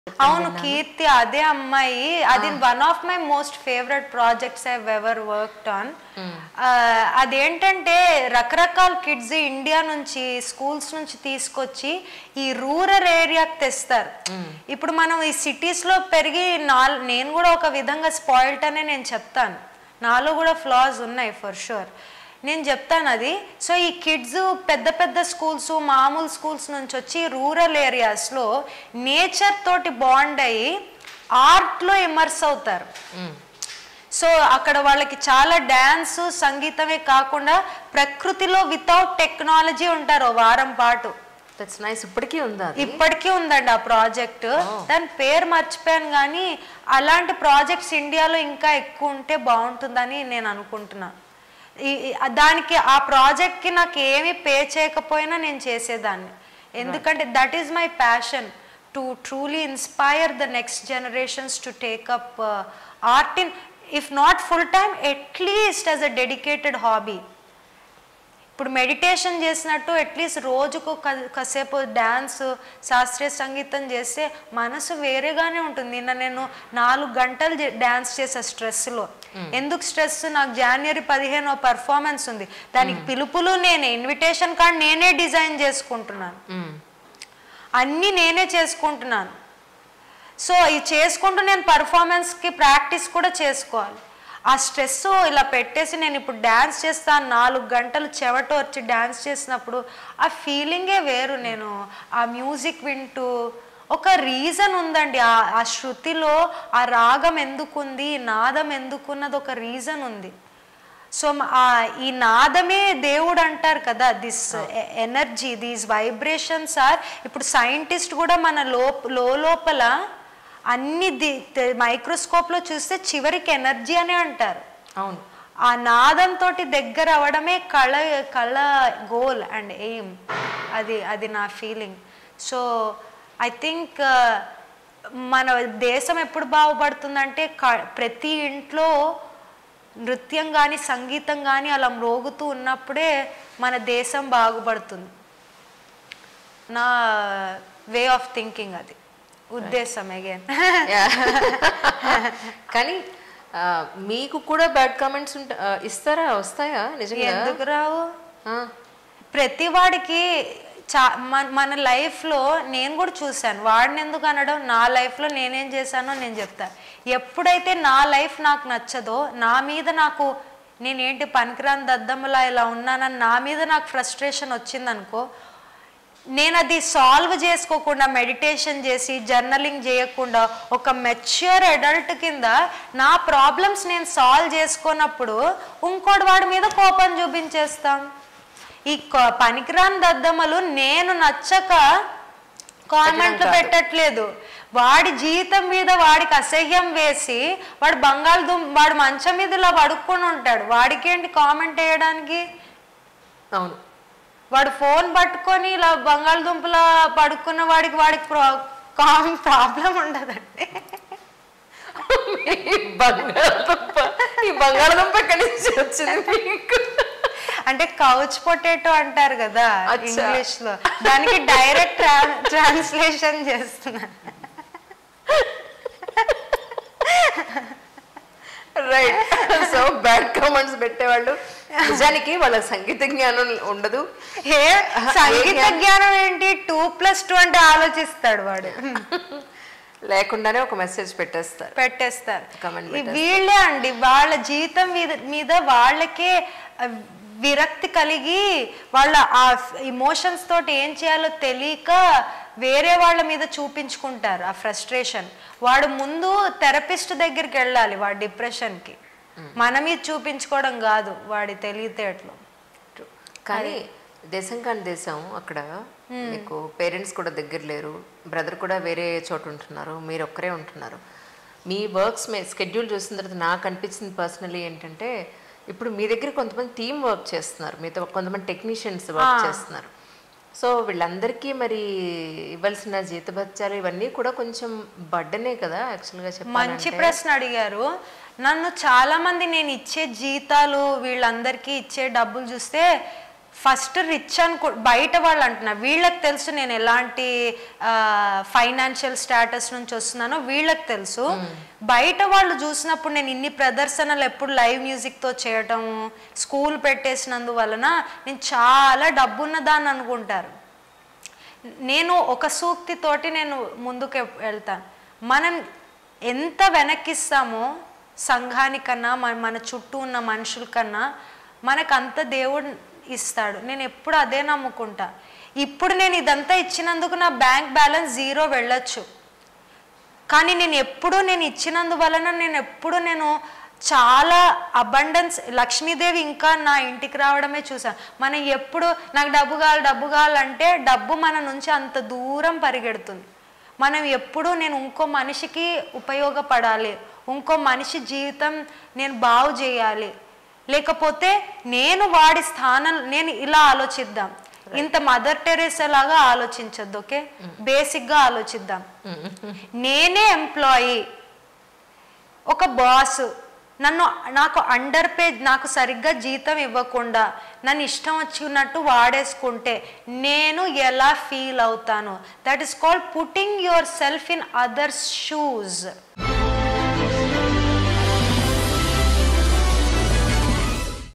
అవును కీర్తి అదే అమ్మాయి అది one of my most favourite projects I ever worked on అదేంటంటే రకరకాల కిడ్స్ ఇండియా నుంచి స్కూల్స్ నుంచి తీసుకొచ్చి ఈ రూరల్ ఏరియాకి తెస్తారు ఇప్పుడు మనం ఈ cities లో పెరిగి నా నేను కూడా ఒక విధంగా స్పాయిల్ట్ అనే నేను చెప్తాను నాలో కూడా ఫ్లాస్ ఉన్నాయి ఫర్ షూర్ నేను చెప్తాను అది సో ఈ కిడ్స్ పెద్ద పెద్ద స్కూల్స్ మామూలు స్కూల్స్ నుంచి వచ్చి రూరల్ ఏరియాస్లో నేచర్ తోటి బాండ్ అయ్యి ఆర్ట్లో ఇమర్స్ అవుతారు సో అక్కడ వాళ్ళకి చాలా డ్యాన్స్ సంగీతమే కాకుండా ప్రకృతిలో వితౌట్ టెక్నాలజీ ఉంటారు ఓ వారం పాటు దట్స్ నైస్ ఇప్పటికీ ఉందా అది? ఇప్పటికీ ఉందండి ఆ ప్రాజెక్ట్ దాని పేరు మర్చిపోయాను కానీ అలాంటి ప్రాజెక్ట్స్ ఇండియాలో ఇంకా ఎక్కువ ఉంటే బాగుంటుందని నేను అనుకుంటున్నా ఈ- ఈ- దానికి ఆ ప్రాజెక్ట్కి నాకు ఏమీ పే చేయకపోయినా నేను చేసేదాన్ని ఎందుకంటే that is my passion to truly inspire the next generations to take up art in if not full time at least as a dedicated hobby ఇప్పుడు మెడిటేషన్ చేసినట్టు అట్లీస్ట్ రోజుకు క- కాసేపు డ్యాన్స్ శాస్త్రీయ సంగీతం చేస్తే మనసు వేరేగానే ఉంటుంది నిన్న నేను నాలుగు గంటలు డ్యాన్స్ చేసే స్ట్రెస్లో ఎందుకు స్ట్రెస్ నాకు జనవరి పదిహేనో పర్ఫార్మెన్స్ ఉంది దానికి పిలుపులు నేనే ఇన్విటేషన్ కార్డ్ నేనే డిజైన్ చేసుకుంటున్నాను మ్మ్. అన్నీ నేనే చేసుకుంటున్నాను సో ఇది చేసుకుంటూ నేను పర్ఫార్మెన్స్కి ప్రాక్టీస్ కూడా చేసుకోవాలి ఆ స్ట్రెస్ ఇలా పెట్టేసి నేను ఇప్పుడు డ్యాన్స్ చేస్తాను నాలుగు గంటలు చెవట వచ్చి డ్యాన్స్ చేసినప్పుడు ఆ ఫీలింగే వేరు నేను ఆ మ్యూజిక్ వింటూ ఒక రీజన్ ఉందండి ఆ ఆ శృతిలో ఆ రాగం ఎందుకుంది ఈ నాదం ఎందుకున్నది ఒక రీజన్ ఉంది సో మ- ఆ ఈ నాదమే దేవుడు అంటారు కదా this energy these vibrations are ఇప్పుడు సైంటిస్ట్ కూడా మన లో లోపల అన్ని మైక్రోస్కోప్లో చూస్తే చివరికి ఎనర్జీ అనే అంటారు అవును ఆ నాదంతో దగ్గర అవ్వడమే కళ కళ గోల్ అండ్ ఎయిమ్ అది అది నా ఫీలింగ్ సో ఐ థింక్ మన దేశం ఎప్పుడు బాగుపడుతుందంటే క- ప్రతి ఇంట్లో నృత్యం కానీ సంగీతం కానీ అలా మ్రోగుతూ ఉన్నప్పుడే మన దేశం బాగుపడుతుంది నా వే ఆఫ్ థింకింగ్ అది ఉద్దేశం అగైన్ Yeah. కానీ ఆ, మీకు కూడా బ్యాడ్ కామెంట్స్ ఉంటా ఆ, ఇస్తారా వస్తాయా నిజంగా ఎందుకు రావు ఆ, ప్రతి వాడికి చా మన మన లైఫ్లో నేను కూడా చూశాను వాడిని ఎందుకు అనడం నా లైఫ్లో నేనేం చేశానో నేను చెప్తాను ఎప్పుడైతే నా లైఫ్ నాకు నచ్చదో నా మీద నాకు నేనేంటి పనికిరాని దద్దమ్మలా ఇలా ఉన్నానని నా మీద నాకు ఫ్రస్ట్రేషన్ వచ్చిందనుకో నేను అది సాల్వ్ చేసుకోకుండా మెడిటేషన్ చేసి జర్నలింగ్ చేయకుండా ఒక మెచ్యూర్ అడల్ట్ కింద నా ప్రాబ్లమ్స్ నేను సాల్వ్ చేసుకున్నప్పుడు ఇంకోటి వాడి మీద కోపం చూపించేస్తాం ఈ కొ- పనికిరాని దద్దమ్మలు నేను నచ్చక కామెంట్లు పెట్టట్లేదు వాడి జీవితం మీద వాడికి అసహ్యం వేసి వాడు బంగాళదుంప వాడు మంచం మీద ఇలా పడుకొని ఉంటాడు వాడికేంటి కామెంట్ వేయడానికి అవును వాడు ఫోన్ పట్టుకొని ఇలా బంగాళదుంపల పడుకున్న వాడికి వాడికి కామన్ ప్రాబ్లం ఉండదండి ఈ బంగాళదుంప ఈ బంగాళదుంప ఎక్కడి నుంచి వచ్చింది మీకు అంటే కౌచ్ పొటాటో అంటారు కదా అచ్చా. ఇంగ్లీష్ లో దానికి డైరెక్ట్ ట్రాన్స్లేషన్ చేస్తున్నా రైట్ సో బ్యాడ్ కామెంట్స్ పెట్టేవాళ్ళు నిజానికి వాళ్ళ సంగీత జ్ఞానం ఉండదు ఏ సంగీత జ్ఞానం ఏంటి టూ ప్లస్ టూ అంటే ఆలోచిస్తాడు వాడు లేకుండానే ఒక మెసేజ్ పెట్టేస్తారు పెట్టేస్తారు Comment ఈ వీళ్ళే అండి వాళ్ళ జీవితం మీద మీద వాళ్ళకే ఆ, విరక్తి కలిగి వాళ్ళ ఆ ఇమోషన్స్ తోటి ఏం చేయాలో తెలియక వేరే వాళ్ళ మీద చూపించుకుంటారు ఆ ఫ్రస్ట్రేషన్ వాడు ముందు థెరపిస్ట్ దగ్గరికి వెళ్ళాలి వాడి డిప్రెషన్కి మన మీద చూపించుకోవడం కాదు వాడి తెలివితేటలు కానీ దేశం కాని దేశం అక్కడ మీకు పేరెంట్స్ కూడా దగ్గర లేరు బ్రదర్ కూడా వేరే చోట ఉంటున్నారు మీరు ఒక్కరే ఉంటున్నారు మీ వర్క్స్ మీ స్కెడ్యూల్ చూసిన తర్వాత నాకు అనిపించింది పర్సనలీ ఏంటంటే ఇప్పుడు మీ దగ్గర కొంతమంది టీం వర్క్ చేస్తున్నారు మీతో కొంతమంది టెక్నీషియన్స్ వర్క్ చేస్తున్నారు సో వీళ్ళందరికీ మరి ఇవ్వాల్సిన జీతభత్యాలు ఇవన్నీ కూడా కొంచెం బడ్డనే కదా యాక్చువల్గా మంచి చెప్పాలంటే ప్రశ్న అడిగారు నన్ను చాలా మంది నేను ఇచ్చే జీతాలు వీళ్ళందరికీ ఇచ్చే డబ్బులు చూస్తే ఫస్ట్ రిచ్ అనుకో బయట వాళ్ళు అంటున్నా వీళ్ళకి తెలుసు నేను ఎలాంటి ఫైనాన్షియల్ స్టేటస్ నుంచి వస్తున్నానో వీళ్ళకి తెలుసు బయట వాళ్ళు చూసినప్పుడు నేను ఇన్ని ప్రదర్శనలు ఎప్పుడు లైవ్ మ్యూజిక్తో చేయటం స్కూల్ పెట్టేసినందువలన నేను చాలా డబ్బున్న దాన్ని అనుకుంటారు నేను ఒక సూక్తితోటి నేను ముందుకు వెళ్తాను మనం ఎంత వెనక్కిస్తామో సంఘానికన్నా మన మన చుట్టూ ఉన్న మనుషుల కన్నా మనకు అంత దేవుడు ఇస్తాడు నేను ఎప్పుడు అదే నమ్ముకుంటా ఇప్పుడు నేను ఇదంతా ఇచ్చినందుకు నా బ్యాంక్ బ్యాలెన్స్ జీరో వెళ్ళొచ్చు కానీ నేను ఎప్పుడు నేను ఇచ్చినందువలన నేను ఎప్పుడు నేను చాలా అబండెన్స్ లక్ష్మీదేవి ఇంకా నా ఇంటికి రావడమే చూసాను మనం ఎప్పుడు నాకు డబ్బు కావాలి డబ్బు కావాలంటే డబ్బు మన నుంచి అంత దూరం పరిగెడుతుంది మనం ఎప్పుడు నేను ఇంకో మనిషికి ఉపయోగపడాలి ఇంకో మనిషి జీవితం నేను బాగు చేయాలి లేకపోతే నేను వాడి స్థానం నేను ఇలా ఆలోచిద్దాం ఇంత మదర్ టెరెసా లాగా ఆలోచించద్దు ఓకే బేసిక్గా ఆలోచిద్దాం నేనే ఎంప్లాయీ ఒక బాస్ నన్ను నాకు అండర్ పే నాకు సరిగ్గా జీతం ఇవ్వకుండా నన్ను ఇష్టం వచ్చినట్టు వాడేసుకుంటే నేను ఎలా ఫీల్ అవుతాను that is called putting yourself in others shoes